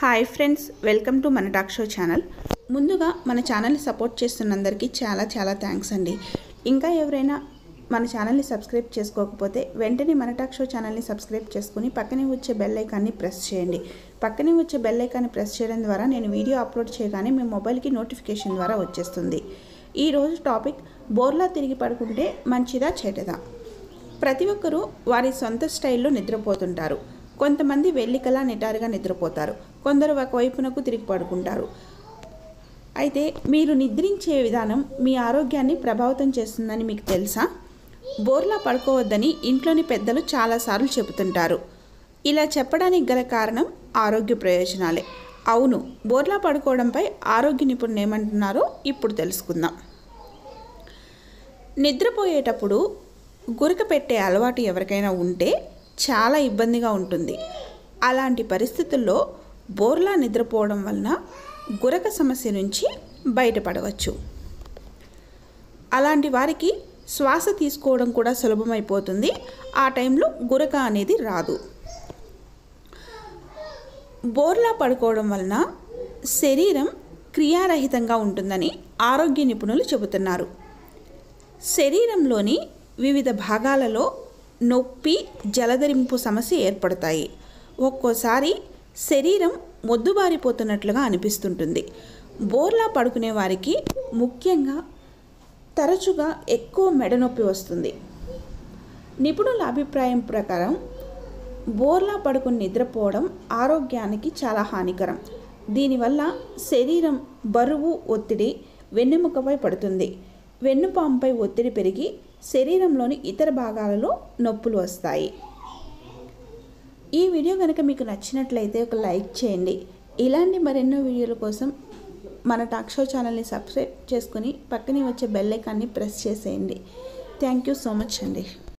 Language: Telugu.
హాయ్ ఫ్రెండ్స్ వెల్కమ్ టు మన టాక్ షో ఛానల్ ముందుగా మన ఛానల్ని సపోర్ట్ చేస్తున్నందరికీ చాలా చాలా థ్యాంక్స్ అండి ఇంకా ఎవరైనా మన ఛానల్ని సబ్స్క్రైబ్ చేసుకోకపోతే వెంటనే మన టాక్ షో ఛానల్ని సబ్స్క్రైబ్ చేసుకుని పక్కనే వచ్చే బెల్ ఐకాన్ని ప్రెస్ చేయండి పక్కనే వచ్చే బెల్ ఐకాన్ని ప్రెస్ చేయడం ద్వారా నేను వీడియో అప్లోడ్ చేయగానే మీ మొబైల్కి నోటిఫికేషన్ ద్వారా వచ్చేస్తుంది ఈరోజు టాపిక్ బోర్లా తిరిగి పడుకుంటే మంచిదా చెడ్డదా ప్రతి ఒక్కరూ వారి సొంత స్టైల్లో నిద్రపోతుంటారు కొంతమంది వెల్లికలా నిటారుగా నిద్రపోతారు కొందరు ఒకవైపునకు తిరిగి పడుకుంటారు అయితే మీరు నిద్రించే విధానం మీ ఆరోగ్యాన్ని ప్రభావితం చేస్తుందని మీకు తెలుసా బోర్లా పడుకోవద్దని ఇంట్లోని పెద్దలు చాలాసార్లు చెబుతుంటారు ఇలా చెప్పడానికి గల కారణం ఆరోగ్య ప్రయోజనాలే అవును బోర్లా పడుకోవడంపై ఆరోగ్య నిపుణులు ఏమంటున్నారో ఇప్పుడు తెలుసుకుందాం నిద్రపోయేటప్పుడు గురక పెట్టే అలవాటు ఎవరికైనా ఉంటే చాలా ఇబ్బందిగా ఉంటుంది అలాంటి పరిస్థితుల్లో బోర్లా నిద్రపోవడం వలన గురక సమస్య నుంచి బయటపడవచ్చు అలాంటి వారికి శ్వాస తీసుకోవడం కూడా సులభమైపోతుంది ఆ టైంలో గురక అనేది రాదు బోర్లా పడుకోవడం వలన శరీరం క్రియారహితంగా ఉంటుందని ఆరోగ్య నిపుణులు చెబుతున్నారు శరీరంలోని వివిధ భాగాలలో నొప్పి జలధరింపు సమస్య ఏర్పడతాయి ఒక్కోసారి శరీరం మొద్దుబారిపోతున్నట్లుగా అనిపిస్తుంటుంది బోర్లా పడుకునే వారికి ముఖ్యంగా తరచుగా ఎక్కువ మెడ నొప్పి వస్తుంది నిపుణుల అభిప్రాయం ప్రకారం బోర్లా పడుకుని నిద్రపోవడం ఆరోగ్యానికి చాలా హానికరం దీనివల్ల శరీరం బరువు ఒత్తిడి వెన్నెముకపై పడుతుంది వెన్నుపాంపై ఒత్తిడి పెరిగి శరీరంలోని ఇతర భాగాలలో నొప్పులు వస్తాయి ఈ వీడియో కనుక మీకు నచ్చినట్లయితే ఒక లైక్ చేయండి ఇలాంటి మరెన్నో వీడియోల కోసం మన టాక్ షో ఛానల్ని సబ్స్క్రైబ్ చేసుకుని పక్కనే వచ్చే బెల్ ఐకాన్ని ప్రెస్ చేసేయండి థ్యాంక్ యూ సో మచ్ అండి